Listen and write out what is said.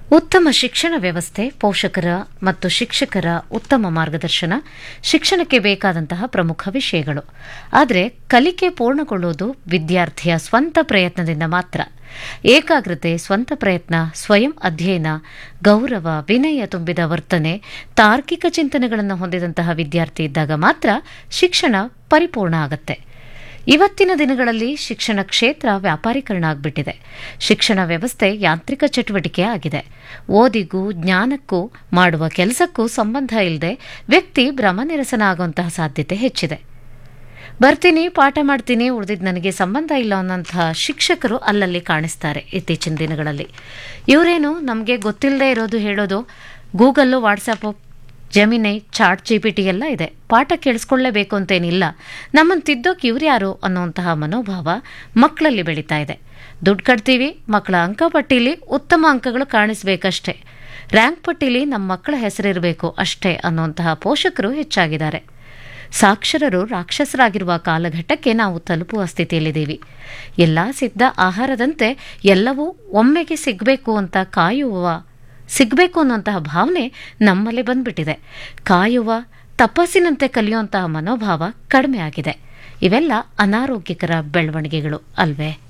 ಉತ್ತಮ ಶಿಕ್ಷಣ ವ್ಯವಸ್ಥೆ ಪೋಷಕರ ಮತ್ತು ಶಿಕ್ಷಕರ ಉತ್ತಮ ಮಾರ್ಗದರ್ಶನ ಶಿಕ್ಷಣಕ್ಕೆ ಬೇಕಾದಂತಹ ಪ್ರಮುಖ ವಿಷಯಗಳು ಆದರೆ ಕಲಿಕೆ ಪೂರ್ಣಗೊಳ್ಳುವುದು ವಿದ್ಯಾರ್ಥಿಯ ಸ್ವಂತ ಪ್ರಯತ್ನದಿಂದ ಮಾತ್ರ ಏಕಾಗ್ರತೆ ಸ್ವಂತ ಪ್ರಯತ್ನ ಸ್ವಯಂ ಅಧ್ಯಯನ ಗೌರವ ವಿನಯ ತುಂಬಿದ ವರ್ತನೆ ತಾರ್ಕಿಕ ಚಿಂತನೆಗಳನ್ನು ಹೊಂದಿದಂತಹ ವಿದ್ಯಾರ್ಥಿ ಇದ್ದಾಗ ಮಾತ್ರ ಶಿಕ್ಷಣ ಪರಿಪೂರ್ಣ ಆಗತ್ತೆ ಇವತ್ತಿನ ದಿನಗಳಲ್ಲಿ ಶಿಕ್ಷಣ ಕ್ಷೇತ್ರ ವ್ಯಾಪಾರೀಕರಣ ಆಗ್ಬಿಟ್ಟಿದೆ ಶಿಕ್ಷಣ ವ್ಯವಸ್ಥೆ ಯಾಂತ್ರಿಕ ಚಟುವಟಿಕೆ ಆಗಿದೆ ಓದಿಗೂ ಜ್ಞಾನಕ್ಕೂ ಮಾಡುವ ಕೆಲಸಕ್ಕೂ ಸಂಬಂಧ ಇಲ್ಲದೆ ವ್ಯಕ್ತಿ ಭ್ರಮನಿರಸನ ಆಗುವಂತಹ ಸಾಧ್ಯತೆ ಹೆಚ್ಚಿದೆ ಬರ್ತೀನಿ ಪಾಠ ಮಾಡ್ತೀನಿ ಉಳಿದಿದ್ದು ನನಗೆ ಸಂಬಂಧ ಇಲ್ಲ ಅನ್ನೋಂತಹ ಶಿಕ್ಷಕರು ಅಲ್ಲಲ್ಲಿ ಕಾಣಿಸ್ತಾರೆ ಇತ್ತೀಚಿನ ದಿನಗಳಲ್ಲಿ ಇವರೇನು ನಮಗೆ ಗೊತ್ತಿಲ್ಲದೆ ಇರೋದು ಹೇಳೋದು Google WhatsApp Gemini chat G P T ಎಲ್ಲ ಇದೆ ಪಾಠ ಕೇಳಿಸ್ಕೊಳ್ಳೇಬೇಕು ಅಂತೇನಿಲ್ಲ ನಮ್ಮನ್ನು ತಿದ್ದೋಕೆ ಇವ್ರ್ಯಾರು ಅನ್ನುವಂತಹ ಮನೋಭಾವ ಮಕ್ಕಳಲ್ಲಿ ಬೆಳೀತಾ ಇದೆ ದುಡ್ಡು ಕಟ್ತೀವಿ ಮಕ್ಕಳ ಅಂಕಪಟ್ಟಿಲಿ ಉತ್ತಮ ಅಂಕಗಳು ಕಾಣಿಸ್ಬೇಕಷ್ಟೇ ರ್ಯಾಂಕ್ ಪಟ್ಟಿಲಿ ನಮ್ಮ ಮಕ್ಕಳ ಹೆಸರಿರಬೇಕು ಅಷ್ಟೇ ಅನ್ನುವಂತಹ ಪೋಷಕರು ಹೆಚ್ಚಾಗಿದ್ದಾರೆ ಸಾಕ್ಷರರು ರಾಕ್ಷಸರಾಗಿರುವ ಕಾಲಘಟ್ಟಕ್ಕೆ ನಾವು ತಲುಪುವ ಸ್ಥಿತಿಯಲ್ಲಿದ್ದೀವಿ ಎಲ್ಲ ಸಿದ್ಧ ಆಹಾರದಂತೆ ಎಲ್ಲವೂ ಒಮ್ಮೆಗೆ ಸಿಗಬೇಕು ಅಂತ ಕಾಯುವ ಸಿಗಬೇಕು ಅನ್ನುವಂತಹ ಭಾವನೆ ನಮ್ಮಲ್ಲಿ ಬಂದ್ಬಿಟ್ಟಿದೆ ಕಾಯುವ ತಪಸ್ಸಿನಂತೆ ಕಲಿಯುವಂತಹ ಮನೋಭಾವ ಕಡಿಮೆ ಆಗಿದೆ ಇವೆಲ್ಲ ಅನಾರೋಗ್ಯಕರ ಬೆಳವಣಿಗೆಗಳು ಅಲ್ವೇ